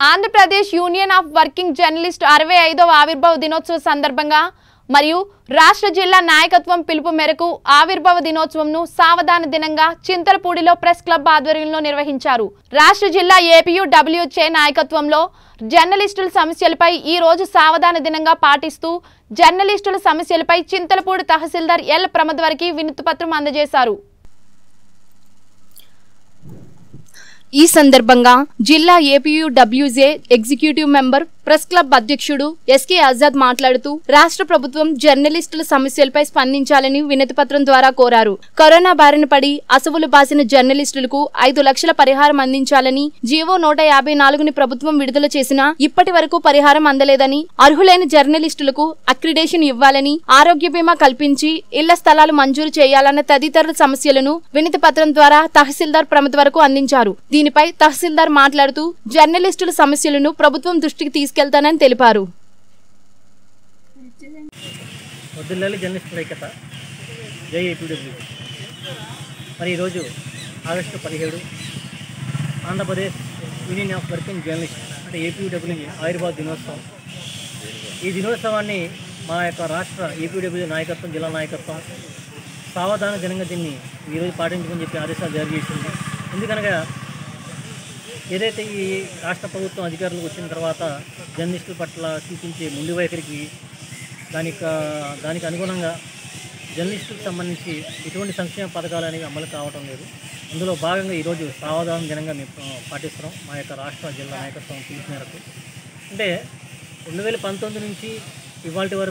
Andhra Pradesh union of working journalist అరవై ఐదవ ఆవిర్భావ దినోత్సవ సందర్భంగా మరియు రాష్ట్ర జిల్లా నాయకత్వం పిలుపు మేరకు ఆవిర్భావ దినోత్సవంను సావధాన దినంగా చింతలపూడిలో ప్రెస్ క్లబ్ ఆధ్వర్యంలో నిర్వహించారు రాష్ట్ర జిల్లా ఏపీయు డబ్ల్యూచే నాయకత్వంలో జర్నలిస్టుల సమస్యలపై ఈ రోజు సావధాన దినంగా పాటిస్తూ జర్నలిస్టుల సమస్యలపై చింతలపూడి తహసీల్దార్ ఎల్ ప్రమద్వరికి వినతిపత్రం అందజేశారు ఈ సందర్భంగా జిల్లా APUWJ executive member press club అధ్యక్షుడు ఎస్కే ఆజాద్ మాట్లాడుతూ రాష్ట్ర ప్రభుత్వం జర్నలిస్టుల సమస్యలపై స్పందించాలని వినతిపత్రం ద్వారా కోరారు కరోనా బారిన పడి అసవులు బాసిన జర్నలిస్టులకు ఐదు లక్షల పరిహారం అందించాలని జీవో నూట యాభై నాలుగుని ప్రభుత్వం విడుదల చేసినా ఇప్పటి వరకు పరిహారం అందలేదని అర్హులైన జర్నలిస్టులకు అక్రిడేషన్ ఇవ్వాలని ఆరోగ్య బీమా కల్పించి ఇళ్ల స్థలాలు మంజూరు చేయాలన్న తదితరుల సమస్యలను వినతి పత్రం ద్వారా తహసీల్దార్ ప్రమతి వరకు అందించారు దీనిపై తహసీల్దార్ మాట్లాడుతూ జర్నలిస్టుల సమస్యలను ప్రభుత్వం దృష్టికి తీసుకెళ్తానని తెలిపారు వద్దుల్లాలి జర్నలిస్టుల ఐక్యత జై ఏపీడబ్ల్యూ మరి ఈరోజు ఆగస్టు పదిహేడు Andhra Pradesh union of working journalist అంటే ఏపీడబ్ల్యూ ఆయుర్వేద దినోత్సవం ఈ దినోత్సవాన్ని మా యొక్క రాష్ట్ర ఏపీడబ్ల్యూ నాయకత్వం జిల్లా నాయకత్వం సావధాన దినంగా దీన్ని ఈరోజు పాటించమని చెప్పి ఆదేశాలు జారీ చేసింది ఎందుకనగా ఏదైతే ఈ రాష్ట్ర ప్రభుత్వం అధికారులకు వచ్చిన తర్వాత జర్నలిస్టుల పట్ల చూపించే ముందు వైఖరికి దానికి దానికి అనుగుణంగా జర్నలిస్టులకు సంబంధించి ఎటువంటి సంక్షేమ పథకాలు అనేవి అమలు కావటం లేదు అందులో భాగంగా ఈరోజు సావధాన దినంగా మేము ఆ, పాటిస్తున్నాం మా యొక్క రాష్ట్ర జిల్లా నాయకత్వం పిలుపు మేరకు అంటే రెండు వేల పంతొమ్మిది నుంచి ఇవాళ వరకు